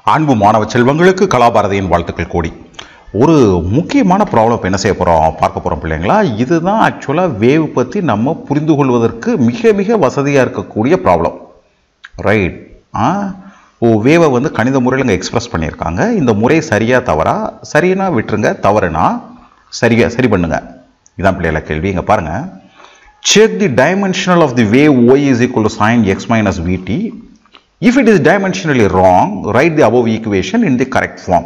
அன்பு மாணவ செல்வங்களுக்கு கலாபாரதியின் வாழ்த்துக்கள் கூடி ஒரு முக்கியமான ப்ராப்ளம் இப்போ என்ன செய்ய போகிறோம் பார்க்க போகிறோம் பிள்ளைங்களா இதுதான் ஆக்சுவலாக வேவ் பற்றி நம்ம புரிந்து கொள்வதற்கு மிக மிக வசதியாக இருக்கக்கூடிய ப்ராப்ளம் ரைட் ஆ ஓ வேவை வந்து கணித முறையில் இங்கே எக்ஸ்பிரஸ் பண்ணியிருக்காங்க இந்த முறை சரியாக தவறா சரினா விட்டுருங்க தவறுனா சரியா சரி பண்ணுங்க இதான் பிள்ளைகள கேள்வி இங்கே பாருங்கள் check the dimensional of the wave y is equal to sine x minus vt. If it is dimensionally wrong, write the above equation in the correct form.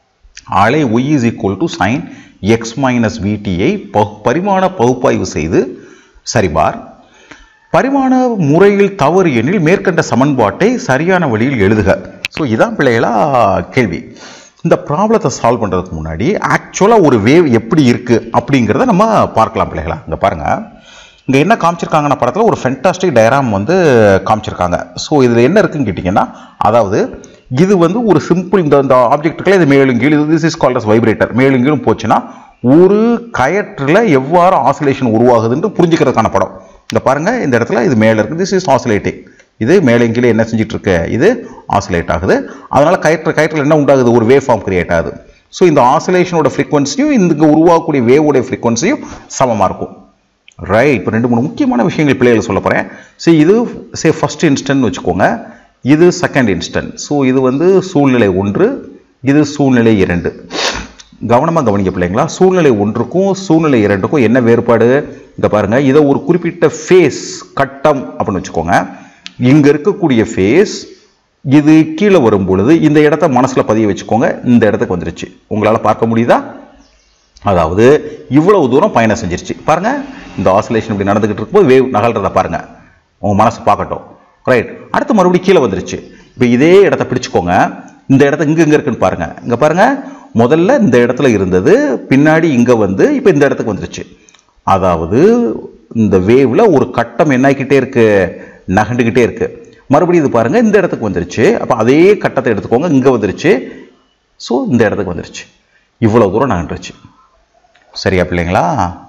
அலை y is equal to sin x minus vt ஐ பகு- பரிமாண பகுப்பாய்வு செய்து சரிபார் பரிமாண முறையில் தவறு எனில் மேற்கண்ட சமன்பாட்டை சரியான வழியில் எழுதுக ஸோ இதான் பிள்ளைகளா கேள்வி இந்த ப்ராப்ளத்தை சால்வ் பண்ணுறதுக்கு முன்னாடி ஆக்சுவலாக ஒரு வேவ் எப்படி இருக்குது அப்படிங்கிறத நம்ம பார்க்கலாம் பிள்ளைகளா இங்கே பாருங்கள் இங்கே என்ன காமிச்சிருக்காங்கன்னா படத்தில் ஒரு ஃபென்டாஸ்டிக் டயராம் வந்து காமிச்சிருக்காங்க ஸோ இதில் என்ன இருக்குன்னு கேட்டிங்கன்னா அதாவது இது வந்து ஒரு சிம்பிள் இந்த இந்த ஆப்ஜெக்ட்டுக்குள்ள இது மேலும் கீழ் this is called as vibrator மேலும் கீழும் போச்சுன்னா ஒரு கயற்றில் எவ்வாறு ஆசிலேஷன் உருவாகுதுன்னு புரிஞ்சுக்கிறதுக்கான படம் இங்கே பாருங்க இந்த இடத்துல இது மேலே இருக்குது திஸ் இஸ் ஆசிலேட்டிங் இது மேலே கீழே என்ன செஞ்சுட்டு இருக்கு இது ஆசிலேட் ஆகுது அதனால கயிற்று கயிற்றில் என்ன உண்டாகுது ஒரு வேவ் ஃபார்ம் கிரியேட் ஆகுது ஸோ இந்த ஆசிலேஷனோட ஃப்ரீக்வன்சியும் இந்த உருவாகக்கூடிய வேவோடைய ஃப்ரீக்வன்சியும் சமமாக இருக்கும் ரைட் இப்போ ரெண்டு மூணு முக்கியமான விஷயங்கள் பிள்ளைகள் சொல்ல போகிறேன் சரி இது சே ஃபர்ஸ்ட் இன்ஸ்டன்ட் வச்சுக்கோங்க இது செகண்ட் இன்ஸ்டன்ட் ஸோ இது வந்து சூழ்நிலை ஒன்று இது சூழ்நிலை இரண்டு கவனமாக கவனிக்க பிள்ளைங்களா சூழ்நிலை ஒன்றுக்கும் சூழ்நிலை இரண்டுக்கும் என்ன வேறுபாடு இங்கே பாருங்கள் இதை ஒரு குறிப்பிட்ட ஃபேஸ் கட்டம் அப்படின்னு வச்சுக்கோங்க இங்கே இருக்கக்கூடிய ஃபேஸ் இது கீழே வரும் பொழுது இந்த இடத்த மனசில் பதிய வச்சுக்கோங்க இந்த இடத்துக்கு வந்துருச்சு உங்களால் பார்க்க முடியுதா அதாவது இவ்வளவு தூரம் பயணம் செஞ்சிருச்சு பாருங்க இந்த ஆசிலேஷன் இப்படி நடந்துகிட்டு இருக்கும்போது வேவ் நகல்றத பாருங்க உங்க மனசு பார்க்கட்டும் ரைட் அடுத்து மறுபடியும் கீழே வந்துருச்சு இப்போ இதே இடத்த பிடிச்சுக்கோங்க இந்த இடத்த இங்க இங்க இருக்குன்னு பாருங்க இங்க பாருங்க முதல்ல இந்த இடத்துல இருந்தது பின்னாடி இங்க வந்து இப்போ இந்த இடத்துக்கு வந்துருச்சு அதாவது இந்த வேவ்ல ஒரு கட்டம் என்ன ஆகிக்கிட்டே இருக்கு நகண்டுக்கிட்டே இருக்கு மறுபடியும் இது பாருங்க இந்த இடத்துக்கு வந்துருச்சு அப்போ அதே கட்டத்தை எடுத்துக்கோங்க இங்க வந்துருச்சு ஸோ இந்த இடத்துக்கு வந்துருச்சு இவ்வளவு தூரம் நகண்டுருச்சு சரியா பிள்ளைங்களா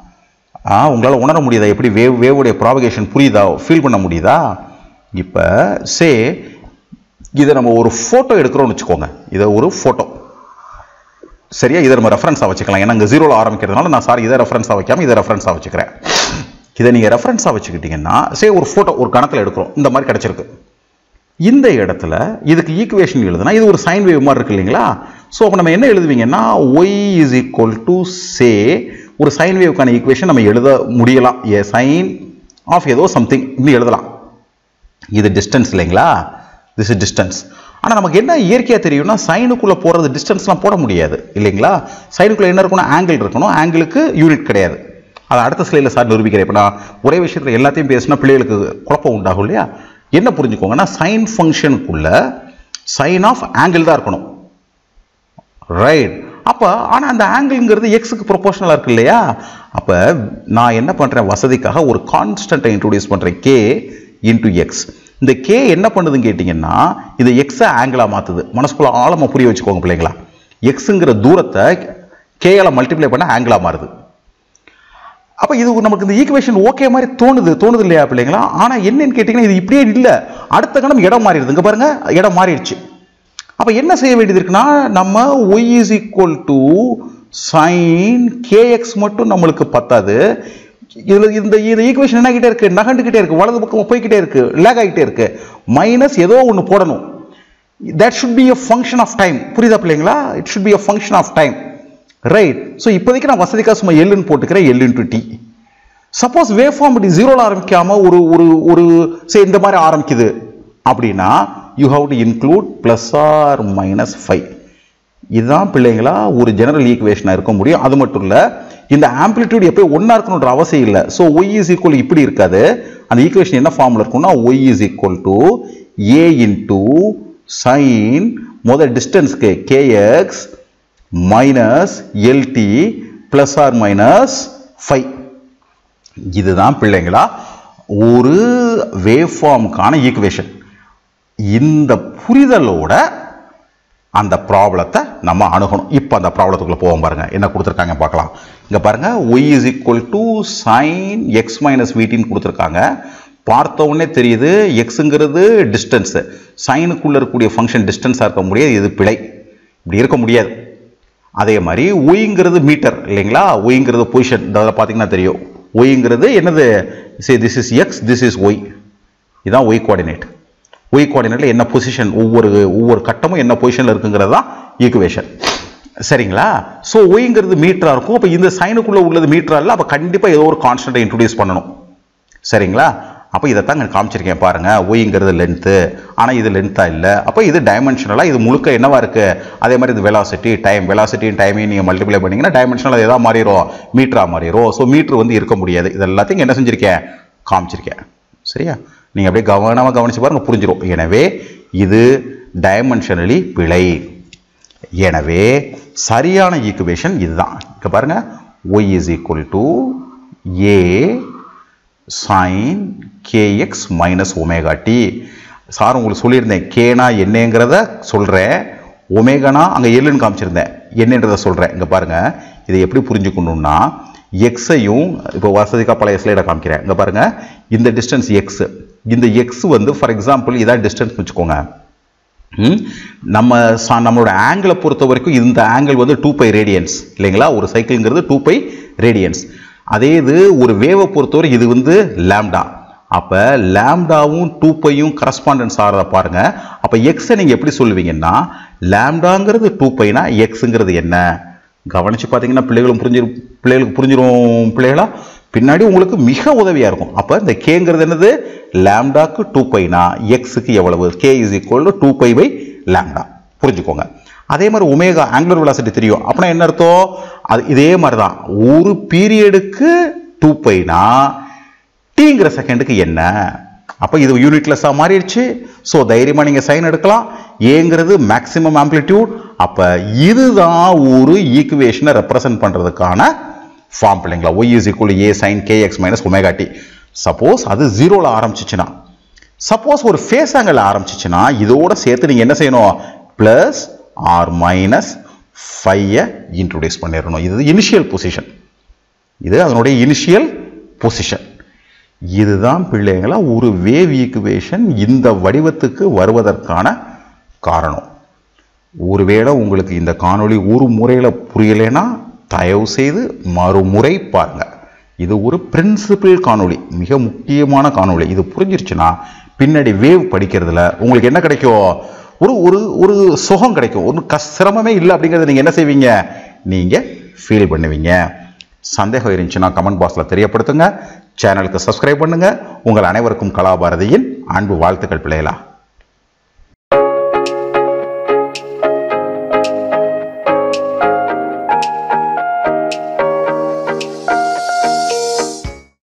ஆ உங்களால் உணர முடியுதா எப்படி வேவ் வேவுடைய ப்ராபகேஷன் புரியுதா ஃபீல் பண்ண முடியுதா இப்போ சே இதை நம்ம ஒரு ஃபோட்டோ எடுக்கிறோம்னு வச்சுக்கோங்க இதை ஒரு ஃபோட்டோ சரியா இதை நம்ம ரெஃபரன்ஸாக வச்சுக்கலாம் ஏன்னா இங்கே ஜீரோவில் ஆரம்பிக்கிறதுனால நான் சாரி இதை ரெஃபரன்ஸாக வைக்காம இதை ரெஃபரன்ஸாக வச்சுக்கிறேன் இதை நீங்கள் ரெஃபரன்ஸாக வச்சுக்கிட்டீங்கன்னா சே ஒரு ஃபோட்டோ ஒரு கணத்தில் எடுக்கிறோம் இந்த மாதிரி கிடச்சிருக்கு இந்த இடத்துல இதுக்கு ஈக்குவேஷன் எழுதுனா இது ஒரு சைன் வேவ் மாதிரி இருக்கு இல்லைங்களா ஸோ அப்போ நம்ம என்ன எழுதுவீங்கன்னா y is equal to say ஒரு சைன் வேவ்க்கான ஈக்குவேஷன் நம்ம எழுத முடியலாம் ஏ சைன் ஆஃப் ஏதோ சம்திங் இப்படி எழுதலாம் இது டிஸ்டன்ஸ் இல்லைங்களா திஸ் இஸ் டிஸ்டன்ஸ் ஆனால் நமக்கு என்ன இயற்கையாக தெரியும்னா சைனுக்குள்ளே போகிறது டிஸ்டன்ஸ்லாம் போட முடியாது இல்லைங்களா சைனுக்குள்ளே என்ன இருக்கணும் ஆங்கிள் இருக்கணும் ஆங்கிளுக்கு யூனிட் கிடையாது அதை அடுத்த ஸ்லைடில் சார் நிரூபிக்கிறேன் இப்போ நான் ஒரே விஷயத்தில் எல்லாத்தையும் பேசினா பிள்ளைகளுக்கு குழப்பம் உண்டாகும் இல்லையா என்ன புரிஞ்சுக்கோங்கன்னா சைன் ஃபங்க்ஷனுக்குள்ள சைன் ஆஃப் ஆங்கிள் தான் இருக்கணும் ரைட் அப்போ ஆனால் அந்த ஆங்கிள்ங்கிறது எக்ஸுக்கு ப்ரொபோஷனலாக இருக்கு இல்லையா அப்போ நான் என்ன பண்ணுறேன் வசதிக்காக ஒரு கான்ஸ்டன்ட்டை இன்ட்ரோடியூஸ் பண்ணுறேன் கே இன்டு எக்ஸ் இந்த கே என்ன பண்ணுதுன்னு கேட்டிங்கன்னா இது எக்ஸை ஆங்கிளாக மாற்றுது மனசுக்குள்ள ஆழமாக புரிய வச்சுக்கோங்க பிள்ளைங்களா எக்ஸுங்கிற தூரத்தை கேயால் மல்டிப்ளை பண்ண ஆங்கிளாக மாறுது அப்போ இது நமக்கு இந்த ஈக்குவேஷன் ஓகே மாதிரி தோணுது தோணுது இல்லையா பிள்ளைங்களா ஆனால் என்னன்னு கேட்டிங்கன்னா இது இப்படியே இல்லை அடுத்த கணம் இடம் மாறிடுது இங்கே பாருங்க இடம் மாறிடுச்சு அப்போ என்ன செய்ய வேண்டியது இருக்குன்னா நம்ம y is equal to sine K X மட்டும் நம்மளுக்கு பத்தாது இதில் இந்த இந்த ஈக்குவேஷன் என்ன கிட்டே இருக்கு நகண்டுக்கிட்டே இருக்கு வலது பக்கம் போய்க்கிட்டே இருக்கு லேக் ஆகிட்டே இருக்கு மைனஸ் ஏதோ ஒன்று போடணும் that should be a function of time புரியுதா பிள்ளைங்களா it should be a function of time right so இப்போதைக்கு நான் வசதிக்காக சும்மா எல்லுன்னு போட்டுக்கிறேன் L into T suppose wave form இப்படி ஜீரோவில் ஆரம்பிக்காம ஒரு ஒரு ஒரு சே இந்த மாதிரி ஆரம்பிக்குது அப்படின்னா you have to include plus or minus five இதுதான் பிள்ளைங்களா ஒரு ஜெனரல் ஈக்குவேஷனாக இருக்க முடியும் அது மட்டும் இல்லை இந்த ஆம்ப்ளிடியூட் எப்போ ஒன்றா இருக்கணுன்ற அவசியம் இல்லை ஸோ ஒய் இஸ் ஈக்குவல் இப்படி இருக்காது அந்த ஈக்குவேஷன் என்ன ஃபார்மில் இருக்கும்னா y is equal to A into sine முதல் டிஸ்டன்ஸ்க்கு K X minus L T plus or minus five இதுதான் பிள்ளைங்களா ஒரு வேவ் ஃபார்முக்கான ஈக்குவேஷன் இந்த புரிதலோட அந்த ப்ராப்ளத்தை நம்ம அணுகணும் இப்போ அந்த ப்ராப்ளத்துக்குள்ள போவோம் பாருங்க என்ன கொடுத்துருக்காங்க பார்க்கலாம் இங்க பாருங்க y is equal to sine X minus வீட்டின்னு கொடுத்துருக்காங்க பார்த்த உடனே தெரியுது எக்ஸுங்கிறது டிஸ்டன்ஸு சைனுக்குள்ளே இருக்கக்கூடிய ஃபங்க்ஷன் டிஸ்டன்ஸாக இருக்க முடியாது இது பிழை இப்படி இருக்க முடியாது அதே மாதிரி ஒய்ங்கிறது மீட்டர் இல்லைங்களா ஒய்ங்கிறது பொசிஷன் இந்த அதில் பார்த்தீங்கன்னா தெரியும் ஒய்ங்கிறது என்னது say this is X this is Y இதுதான் ஒய் கோஆர்டினேட் ஒய் கோஆர்டினேட்டில் என்ன பொசிஷன் ஒவ்வொரு ஒவ்வொரு கட்டமும் என்ன பொசிஷனில் இருக்குங்கிறது தான் ஈக்குவேஷன் சரிங்களா ஸோ ஒய்ங்கிறது மீட்டராக இருக்கும் அப்போ இந்த சைனுக்குள்ளே உள்ளது மீட்டரா இல்லை அப்போ கண்டிப்பாக ஏதோ ஒரு கான்ஸ்டன்ட்டை இன்ட்ரடியூஸ் பண்ணணும் சரிங்களா அப்போ இதை தான் நான் காமிச்சிருக்கேன் பாருங்க ஒய்ங்கிறது லென்த்து ஆனால் இது லென்த்தாக இல்லை அப்போ இது டைமென்ஷனலாக இது முழுக்க என்னவா இருக்கு அதே மாதிரி இது வெலாசிட்டி டைம் வெலாசிட்டியும் டைமையும் நீங்கள் மல்டிப்ளை பண்ணீங்கன்னா டைமென்ஷனல் எதாவது மாறிடும் மீட்டராக மாறிடும் ஸோ மீட்ரு வந்து இருக்க முடியாது இது எல்லாத்தையும் என்ன செஞ்சிருக்கேன் காமிச்சிருக்கேன் சரியா நீங்கள் அப்படியே கவனமாக கவனிச்சு பாருங்க புரிஞ்சிடும் எனவே இது டைமென்ஷனலி பிழை எனவே சரியான ஈக்குவேஷன் இதுதான் இங்க பாருங்க y is equal to A sine K X minus omega T sir உங்களுக்கு சொல்லியிருந்தேன் கேனா என்னங்கிறத சொல்கிறேன் ஒமேகானா அங்கே எல்லுன்னு காமிச்சிருந்தேன் என்னன்றதை சொல்கிறேன் இங்கே பாருங்கள் இதை எப்படி புரிஞ்சுக்கணும்னா எக்ஸையும் இப்போ வசதிக்கா பழைய ஸ்லைடை காமிக்கிறேன் இங்கே பாருங்கள் இந்த டிஸ்டன்ஸ் எக்ஸ் இந்த எக்ஸ் வந்து ஃபார் எக்ஸாம்பிள் இதான் டிஸ்டன்ஸ் வச்சுக்கோங்க ம்? நம்ம ச- நம்மளோட ஆங்கிளை பொறுத்த வரைக்கும் இந்த ஆங்கிள் வந்து டூ பை ரேடியன்ஸ் இல்லைங்களா ஒரு சைக்கிள்ங்கிறது டூ பை ரேடியன்ஸ் அதே இது ஒரு வேவை பொறுத்தவரை இது வந்து லேம்டா அப்போ லேம்டாவும் டூ பையும் கரஸ்பாண்டன்ஸ் ஆகிறத பாருங்க அப்போ எக்ஸை நீங்கள் எப்படி சொல்லுவீங்கன்னா லேம்டாங்கிறது டூ பைனா எக்ஸுங்கிறது என்ன கவனிச்சு பார்த்தீங்கன்னா பிள்ளைகளும் புரிஞ்சு பிள்ளைகளுக்கு புரிஞ்சிரும் பிள்ளைகளா பின்னாடி உங்களுக்கு மிக உதவியாக இருக்கும் அப்போ இந்த கேங்கிறது என்னது லேம்டாக்கு டூ பைனா எக்ஸுக்கு எவ்வளவு K is equal to two pi by lambda புரிஞ்சுக்கோங்க அதே மாதிரி ஒமேகா ஆங்குலர் வெலாசிட்டி தெரியும் அப்படின்னா என்ன அர்த்தம் அது இதே மாதிரி தான் ஒரு பீரியடுக்கு டூ பைனா டீங்கிற செகண்டுக்கு என்ன அப்போ இது யூனிட்லெஸ்ஸாக மாறிடுச்சு ஸோ தைரியமாக நீங்கள் சைன் எடுக்கலாம் ஏங்கிறது மேக்ஸிமம் ஆம்ப்ளிடியூட் அப்போ இதுதான் ஒரு ஈக்குவேஷனை ரெப்ரசன்ட் பண்ணுறதுக்கான ஃபார்ம் பிள்ளைங்களா y is equal A sine K X minus omega T suppose அது ஜீரோவில் ஆரம்பிச்சிச்சுன்னா சப்போஸ் ஒரு ஃபேஸ் ஆங்கிள் ஆரம்பிச்சிச்சுன்னா இதோட சேர்த்து நீங்கள் என்ன செய்யணும் ப்ளஸ் ஆர் மைனஸ் ஃபைவை இன்ட்ரடியூஸ் பண்ணிடணும் இது இனிஷியல் பொசிஷன் இது அதனுடைய இனிஷியல் பொசிஷன் இதுதான் பிள்ளைங்களா ஒரு வேவ் ஈக்குவேஷன் இந்த வடிவத்துக்கு வருவதற்கான காரணம் ஒருவேளை உங்களுக்கு இந்த காணொளி ஒரு முறையில் புரியலைன்னா தயவு செய்து மறுமுறை பாருங்க இது ஒரு பிரின்சிபிள் காணொளி மிக முக்கியமான காணொளி இது புரிஞ்சிருச்சுன்னா பின்னாடி வேவ் படிக்கிறதுல உங்களுக்கு என்ன கிடைக்கும் ஒரு ஒரு ஒரு சுகம் கிடைக்கும் ஒரு கஸ் சிரமமே இல்லை அப்படிங்கிறத நீங்கள் என்ன செய்வீங்க நீங்கள் ஃபீல் பண்ணுவீங்க சந்தேகம் இருந்துச்சுன்னா கமெண்ட் பாக்ஸில் தெரியப்படுத்துங்க சேனலுக்கு சப்ஸ்கிரைப் பண்ணுங்க உங்கள் அனைவருக்கும் கலாபாரதியின் அன்பு வாழ்த்துக்கள் பிள்ளைகளா